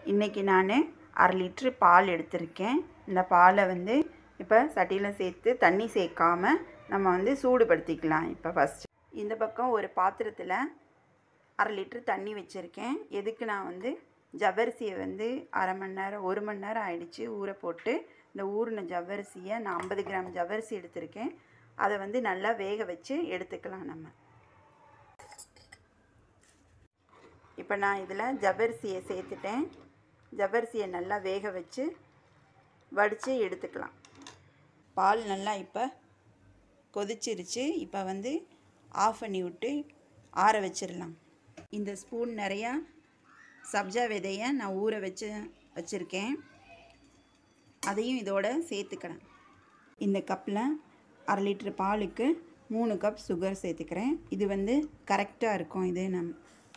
இன்றைக்கி நான் அரை லிட்ரு பால் எடுத்திருக்கேன் இந்த பாலை வந்து இப்போ சட்டியில் சேர்த்து தண்ணி சேர்க்காம நம்ம வந்து சூடுபடுத்திக்கலாம் இப்போ ஃபஸ்ட்டு இந்த பக்கம் ஒரு பாத்திரத்தில் அரை லிட்ரு தண்ணி வச்சுருக்கேன் எதுக்கு நான் வந்து ஜவ்வரிசியை வந்து அரை மணி நேரம் ஒரு மணி நேரம் ஆயிடுச்சு ஊற போட்டு இந்த ஊறின ஜவ்வரிசியை நான் ஐம்பது கிராம் ஜவ்வரிசி எடுத்திருக்கேன் அதை வந்து நல்லா வேக வச்சு எடுத்துக்கலாம் நம்ம இப்போ நான் இதில் ஜவ்வரிசியை சேர்த்துட்டேன் ஜவ்வரிசியை நல்லா வேக வச்சு வடித்து எடுத்துக்கலாம் பால் நல்லா இப்போ கொதிச்சிருச்சு இப்போ வந்து ஆஃப் பண்ணி விட்டு ஆற வச்சிடலாம் இந்த ஸ்பூன் நிறையா சப்ஜா விதையை நான் ஊற வச்சு வச்சுருக்கேன் அதையும் இதோட சேர்த்துக்கிறேன் இந்த கப்பில் அரை லிட்ரு பாலுக்கு மூணு கப் சுகர் சேர்த்துக்கிறேன் இது வந்து கரெக்டாக இருக்கும் இது நம்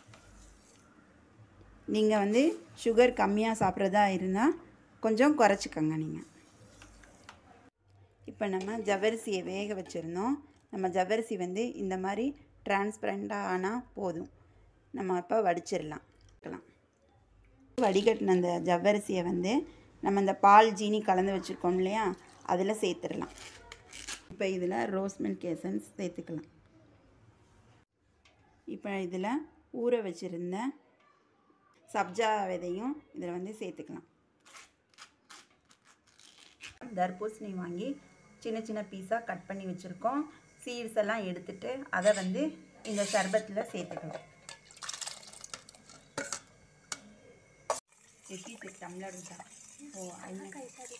நீங்கள் வந்து சுகர் கம்மியாக சாப்பிட்றதா இருந்தால் கொஞ்சம் குறைச்சிக்கோங்க நீங்கள் இப்போ நம்ம ஜவ்வரிசியை வேக வச்சுருந்தோம் நம்ம ஜவ்வரிசி வந்து இந்த மாதிரி டிரான்ஸ்பரண்ட்டாக ஆனால் போதும் நம்ம இப்போ வடிச்சிடலாம் வடிகட்டின அந்த ஜவ்வரிசியை வந்து நம்ம இந்த பால் ஜீனி கலந்து வச்சுருக்கோம் இல்லையா அதில் சேர்த்துடலாம் இப்போ இதில் ரோஸ் மில்க் எசன்ஸ் சேர்த்துக்கலாம் இப்போ இதில் ஊற வச்சுருந்த சப்ஜா விதையும் இதில் வந்து சேர்த்துக்கலாம் தர்பூசணி வாங்கி சின்ன சின்ன பீஸாக கட் பண்ணி வச்சுருக்கோம் சீட்ஸ் எல்லாம் எடுத்துட்டு அதை வந்து இந்த சர்பத்தில் சேர்த்துக்கலாம் எட்டி டம்ளர் தான் ஓ ஐநா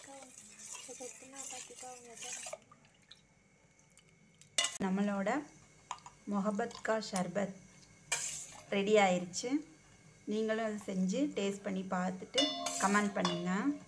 நம்மளோட மொஹபத் கா ஷர்பத் ரெடி ஆயிடுச்சு நீங்களும் அதை செஞ்சு டேஸ்ட் பண்ணி பார்த்துட்டு கமெண்ட் பண்ணுங்கள்